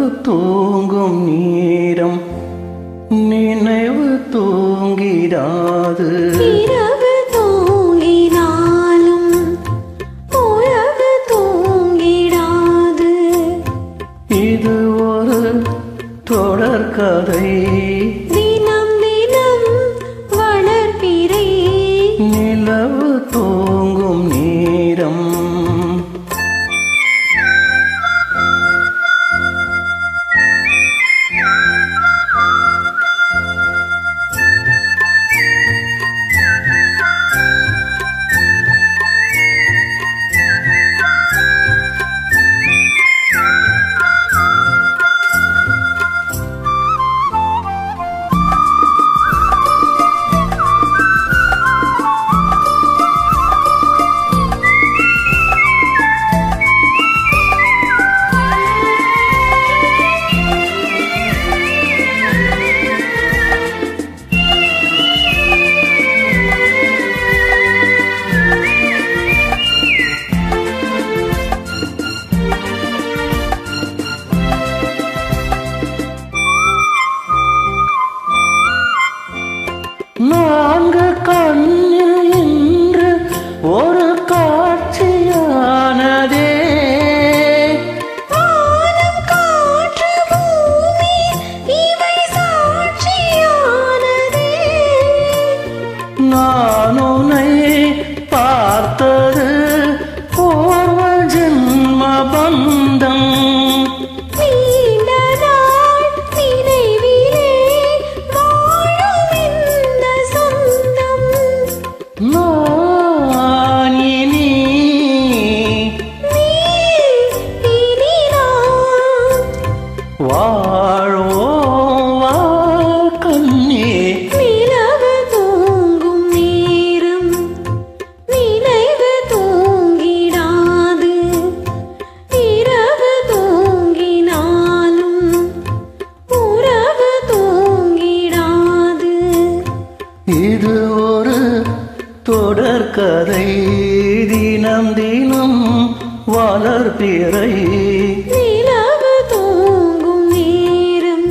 தூங்கும் நேரம் நினைவு தூங்கிடாது இரவு தூங்கினாலும் உறவு தூங்கிடாது இது ஒரு தொடர்கதை தினம் தினம் வளர்பிறை நிலவு தூங்கும் நேரம் நான்கு கண்ணில் இன்று ஒரு காட்சியானதே வானம் காற்று பூமி இவை சாட்சியானதே நான் உன்னை பார்த்தது பூர்வ ஜென்ம பந்தம் நீண்ட நாள் நினைவிலே வாழும் இந்த சொந்தம் நான் இனி நீ இனி நான் வாழ்வோம் வா கண்ணே நிலவு தூங்கும் நேரம் நினைவு தூங்கிடாது இரவு தூங்கினாலும் உறவு தூங்கிடாது இது ஒரு தொடர்கதை தினம் தினம் வளர்பிறை நிலவு தூங்கும் நேரம்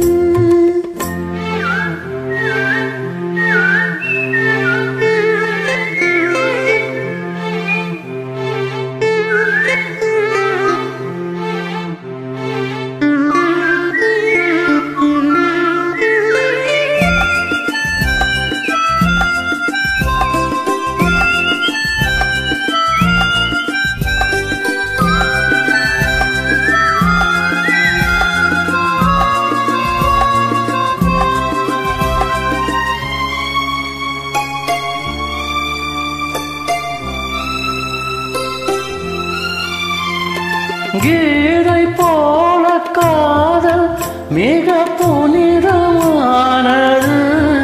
கீதை போல காதல் மிக புனிதமானது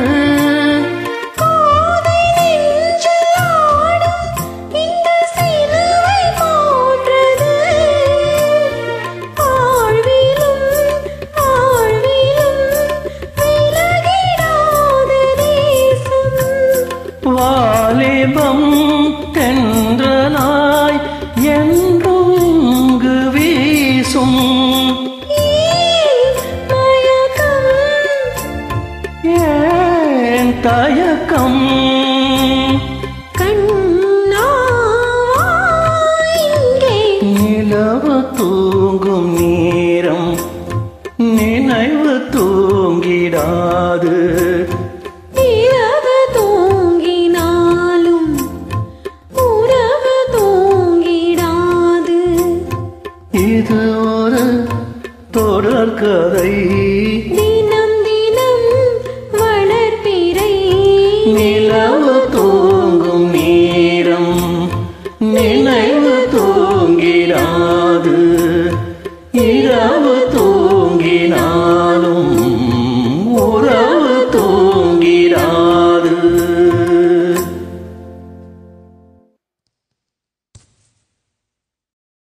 கோதை நெஞ்சில் ஆடும் இந்த சிலுவை போன்றது. ஆழ்விலும் ஆழ்விலும் விலகிடாத நேசம். வாலிபம் தென்றலாய் என்றும் இங்கு வீசும் ஏன் மயக்கம்? ஏன் தயக்கம் கண்ணா இங்கே நிலவு தூங்கும் நேரம் நினைவு தூங்கிடாது இரவு தூங்கினாலும் உறவு தூங்கிடாது இது ஒரு தொடர்கதை தினம் தினம் வளர்பிறை நிலவு தூங்கும் நேரம் நினைவு தூங்கிடாது இரவு